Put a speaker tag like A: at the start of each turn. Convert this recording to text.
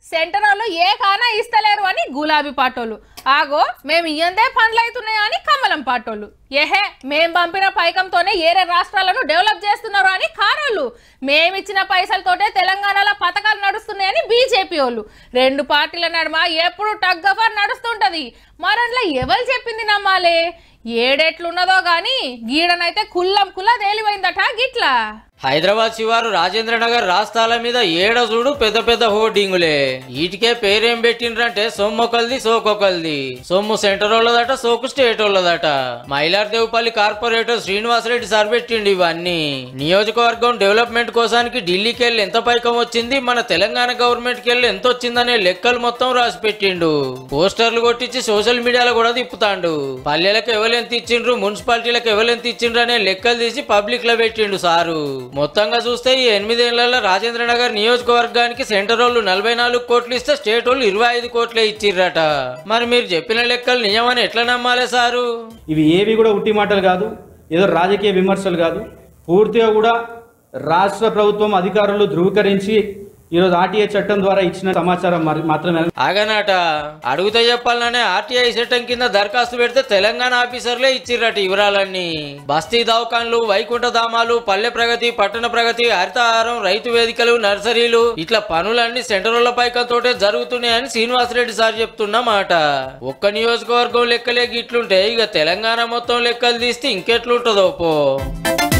A: centre వాళ్ళు ఏ కానా ఇస్తలేరు అని గులాబీ పాటోళ్ళు ఆగో మేము ఇయ్యందే పనులు అవుతున్నాయా అని కమలం పాటోళ్ళు ఏహే మేం పంపిన పైకంతోనే ఏరే రాష్ట్రాలను డెవలప్ చేస్తున్నారు అని కారోళ్ళు మేమిచ్చిన పైసలతోటే తెలంగాణలో పథకాలు నడుస్తున్నాయని బీజేపీ వాళ్ళు రెండు పార్టీల నడుమ ఎప్పుడు టగ్ అఫర్ నడుస్తుంటది మరట్లా ఎవరు చెప్పింది నమ్మాలే ఏడెట్లున్నదో గాని గీడనైతే కుల్లం కుల్ల తేలిపోయిందట గిట్లా
B: హైదరాబాద్ శివారు రాజేంద్ర నగర్ రాస్తాల మీద ఏడ చూడు పెద్ద పెద్ద హోర్డింగులే వీటికే పేరేం పెట్టిండ్రంటే సొమ్మొకల్ది సోకొకల్ది సొమ్ము సెంటర్ వాళ్ళదట సోకు స్టేట్ వాళ్ళదట మైలార్దేవుపల్లి కార్పొరేటర్ శ్రీనివాసరెడ్డి సార్ పెట్టిండు ఇవన్నీ నియోజకవర్గం డెవలప్మెంట్ కోసానికి ఢిల్లీకి వెళ్ళి ఎంత పైకం వచ్చింది మన తెలంగాణ గవర్నమెంట్ కి వెళ్ళి ఎంత వచ్చిందనే లెక్కలు మొత్తం రాసి పెట్టిండు పోస్టర్లు కొట్టించి సోషల్ మీడియాలో కూడా తిప్పుతాండు పల్లెలకు ఎవరెంత ఇచ్చిండ్రు మున్సిపాలిటీలకు ఎవరెంత ఇచ్చిండ్రు అనే లెక్కలు తీసి పబ్లిక్ లో పెట్టిండు సారు మొత్తంగా చూస్తే ఈ ఎనిమిదేళ్లలో రాజేంద్ర నగర్ నియోజకవర్గానికి సెంటర్ వాళ్ళు నలభై నాలుగు కోట్లు ఇస్తే స్టేట్ వాళ్ళు ఇరవై ఐదు కోట్లే ఇచ్చిర్రట మరి మీరు చెప్పిన లెక్కలు నిజమని ఎట్లా నమ్మాలి సారు
C: ఇవి ఏవి కూడా ఉట్టి మాటలు కాదు ఏదో రాజకీయ విమర్శలు కాదు పూర్తిగా కూడా రాష్ట్ర ప్రభుత్వం అధికారులు ధృవీకరించి ఈరోజు ఆర్టీఏ చట్టం ద్వారా ఇచ్చిన సమాచారం మరి- మాత్రమే
B: ఆగనాట అడుగుతా చెప్పాలనే ఆర్టీఐ చట్టం కింద దరఖాస్తు పెడితే తెలంగాణ ఆఫీసర్లే ఇచ్చిర్రట ఈ వివరాలన్నీ బస్తీ దవాఖాన్లు వైకుంఠ ధామాలు పల్లె ప్రగతి పట్టణ ప్రగతి హరితహారం రైతు వేదికలు నర్సరీలు ఇట్లా పనులన్నీ సెంటర్ల పైకంతోటే జరుగుతున్నాయని శ్రీనివాసరెడ్డి సార్ చెప్తున్నమాట ఒక్క నియోజకవర్గం లెక్కలే గిట్లుంటే ఇక తెలంగాణ మొత్తం లెక్కలు తీస్తే ఇంకెట్లుంటుందో పో